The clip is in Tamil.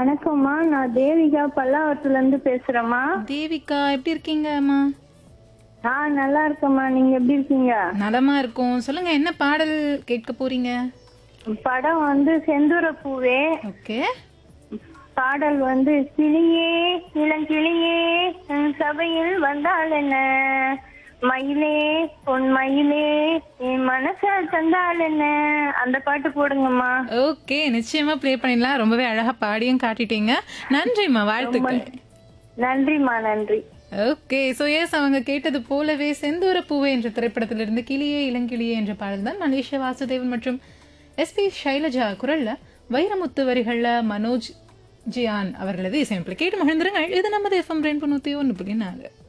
வணக்கம்மா நான் தேவிகா பல்லாவரத்துல இருந்து பேசுறேம்மா தேவிகா எப்படி இருக்கீங்க அம்மா ஆ நல்லா இருக்கேம்மா நீங்க எப்படி இருக்கீங்க நலமா இருக்கும் சொல்லுங்க என்ன பாடல் கேட்க போறீங்க படம் வந்து செந்தூர பூவே ஓகே பாடல் வந்து கிளியே இளங்கிளியே உன் சபையில் வந்தால் என்ன மயிலே பொன் மயிலே என் மனச தந்தால் என்ன அந்த பாட்டு போடுங்கம்மா ஓகே நிச்சயமா ப்ளே பண்ணிடலாம் ரொம்பவே அழகா பாடியும் காட்டிட்டீங்க நன்றிம்மா வாழ்த்துக்கள் நன்றிம்மா நன்றி ஓகே ஸோ எஸ் அவங்க கேட்டது போலவே செந்தூர பூவே என்ற திரைப்படத்திலிருந்து கிளியே இளங்கிளியே என்ற பாடல் தான் மலேசிய வாசுதேவன் மற்றும் எஸ்பி ஷைலஜா குரல்ல வைரமுத்து வரிகள்ல மனோஜ் ஜியான் அவர்களது இசையமைப்பில் கேட்டு மகிழ்ந்துருங்கள் இது நமது எஃப்எம் ரெண்டு நூற்றி ஒன்று புள்ளி நாலு